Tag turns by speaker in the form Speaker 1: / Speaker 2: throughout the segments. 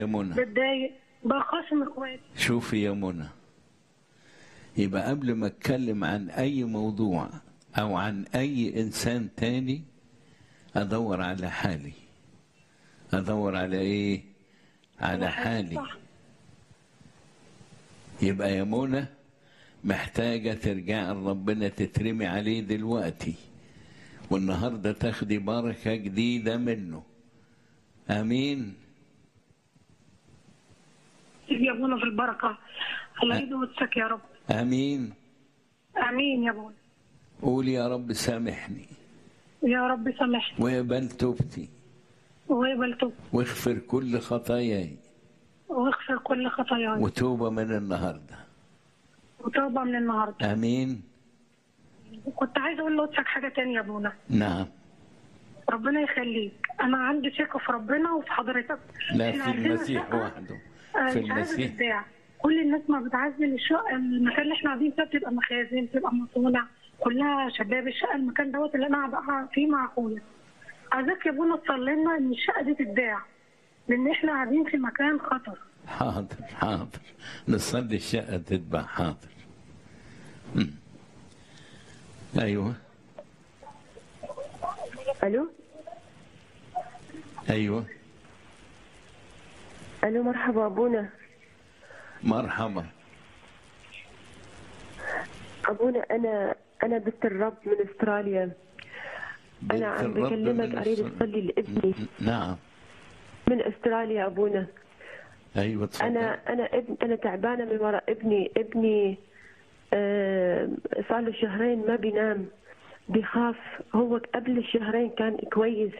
Speaker 1: يا منى
Speaker 2: بتضايق بخاصم اخواتي
Speaker 1: شوفي يا منى يبقى قبل ما اتكلم عن اي موضوع او عن اي انسان تاني ادور على حالي ادور على ايه على حالي
Speaker 2: صح.
Speaker 1: يبقى يا منى محتاجة ترجع لربنا تترمي عليه دلوقتي والنهاردة تاخدي بركة جديدة منه أمين
Speaker 2: يا ابونا في البركه الله يدوسك يا رب
Speaker 1: أمين
Speaker 2: امين يا ابونا
Speaker 1: قول يا رب سامحني
Speaker 2: يا رب سامحني
Speaker 1: ويقبل توبتي
Speaker 2: ويقبل توب
Speaker 1: واغفر كل خطاياي
Speaker 2: واغفر كل خطاياي
Speaker 1: وتوبة من النهاردة
Speaker 2: وتوبه من النهارده
Speaker 1: أمين
Speaker 2: كنت عايزه اقول لقدسك حاجه تانية يا ابونا
Speaker 1: نعم
Speaker 2: ربنا يخليك انا عندي ثقه في ربنا وفي حضرتك
Speaker 1: لا
Speaker 2: إحنا
Speaker 1: في
Speaker 2: عندنا
Speaker 1: المسيح
Speaker 2: ثقة،
Speaker 1: وحده
Speaker 2: آه،
Speaker 1: في
Speaker 2: مش عايزة
Speaker 1: المسيح
Speaker 2: تتباع. كل الناس ما بتعزل الشقه المكان اللي احنا قاعدين فيه بتبقى مخازن بتبقى مصانع كلها شباب الشقه المكان دوت اللي انا قاعده فيه مع اخويا عايزاك يا ابونا تصلي لنا ان الشقه دي تتباع لان احنا قاعدين في مكان خطر
Speaker 1: حاضر حاضر نصلي الشقة تتبع حاضر مم. أيوة
Speaker 3: الو
Speaker 1: أيوة
Speaker 3: الو مرحبا ابونا
Speaker 1: مرحبا
Speaker 3: ابونا انا انا بنت الرب من استراليا
Speaker 1: بنت
Speaker 3: انا عم
Speaker 1: الرب
Speaker 3: بكلمك
Speaker 1: من
Speaker 3: اريد
Speaker 1: الص-
Speaker 3: تصلي لابني
Speaker 1: نعم
Speaker 3: من استراليا ابونا
Speaker 1: أيوة تفضل
Speaker 3: انا انا ابن انا تعبانه من وراء ابني ابني آه، صار له شهرين ما بينام بيخاف هو قبل الشهرين كان كويس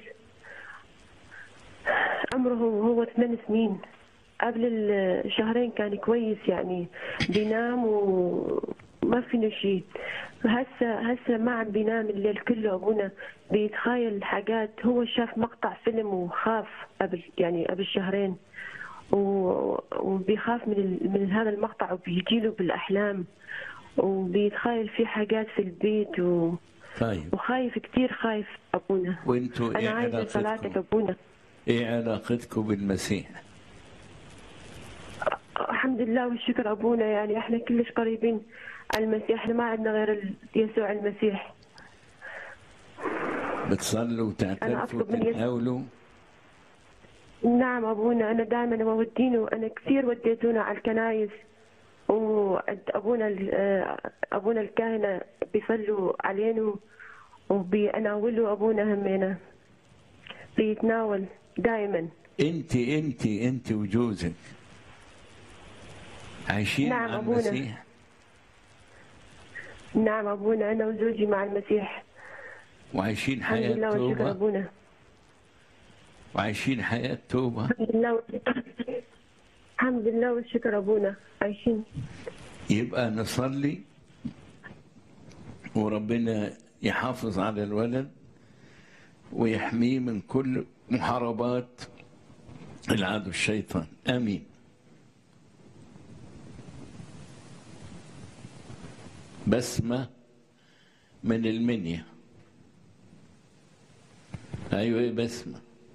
Speaker 3: عمره هو ثمان سنين قبل الشهرين كان كويس يعني بينام وما فينا شيء هسه هسه ما عم بينام الليل كله ابونا بيتخيل حاجات هو شاف مقطع فيلم وخاف قبل يعني قبل شهرين و- وبيخاف من ال- من هذا المقطع وبيجيله بالاحلام وبيتخيل في حاجات في البيت و...
Speaker 1: طيب
Speaker 3: وخايف كثير خايف ابونا
Speaker 1: وانتوا ايه
Speaker 3: انا عايزه صلاتك
Speaker 1: علاقتكم
Speaker 3: ابونا
Speaker 1: ايه علاقتكم بالمسيح
Speaker 3: الحمد لله والشكر ابونا يعني احنا كلش قريبين على المسيح احنا ما عندنا غير ال- يسوع المسيح
Speaker 1: بتصلوا وتعترفوا
Speaker 3: أطلب من يسوع.
Speaker 1: وتتناولوا
Speaker 3: نعم ابونا انا دائما مودينه انا كثير وديتونا على الكنايس وابونا ال- آه، ابونا الكهنه بيصلوا علينا وبيناولوا ابونا همنا بيتناول دائما
Speaker 1: انت انت انت وجوزك عايشين
Speaker 3: نعم
Speaker 1: مع
Speaker 3: أبونا.
Speaker 1: المسيح
Speaker 3: نعم ابونا انا وزوجي مع المسيح
Speaker 1: وعايشين
Speaker 3: الحمد
Speaker 1: حياة
Speaker 3: لله والشكر
Speaker 1: توبة
Speaker 3: ابونا
Speaker 1: وعايشين حياة توبة
Speaker 3: الحمد لله والشكر الحمد لله والشكر ابونا عايشين
Speaker 1: يبقى نصلي وربنا يحافظ على الولد ويحميه من كل محاربات العدو الشيطان امين بسمة من المنيا ايوه يا بسمة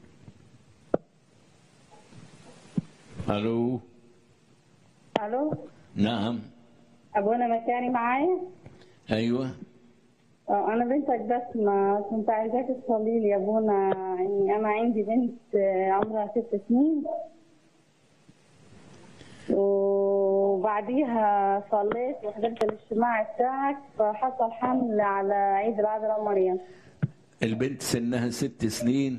Speaker 1: الو
Speaker 4: الو
Speaker 1: نعم
Speaker 4: ابونا مكاني معايا
Speaker 1: ايوه
Speaker 4: آه، انا بنتك بس ما كنت عايزاك تصلي لي يا ابونا اني انا عندي بنت آه، عمرها ست سنين وبعديها صليت وحضرت الاجتماع بتاعك فحصل حمل على عيد العذراء مريم
Speaker 1: البنت سنها ست سنين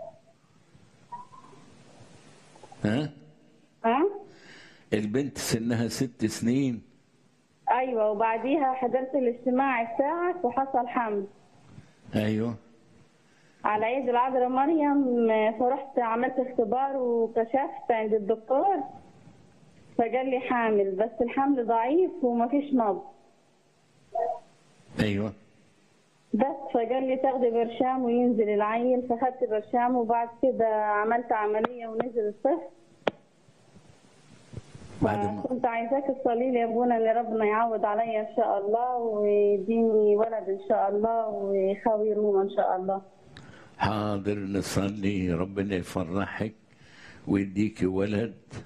Speaker 1: ها
Speaker 4: ها
Speaker 1: البنت سنها ست سنين
Speaker 4: ايوه وبعديها حضرت الاجتماع بتاعك وحصل حمل
Speaker 1: ايوه
Speaker 4: على عيد العذراء مريم آه، فرحت عملت اختبار وكشفت عند الدكتور فقال لي حامل بس الحمل ضعيف ومفيش نبض
Speaker 1: ايوه
Speaker 4: بس فقال لي تاخدي برشام وينزل العيل فخدت برشام وبعد كده عملت عملية ونزل الطفل
Speaker 1: بعد ما
Speaker 4: كنت عايزاك تصلي لي يا ابونا ان ربنا يعوض عليا ان شاء الله ويديني ولد ان شاء الله ويخاوي روما ان شاء الله
Speaker 1: حاضر نصلي ربنا يفرحك ويديكي ولد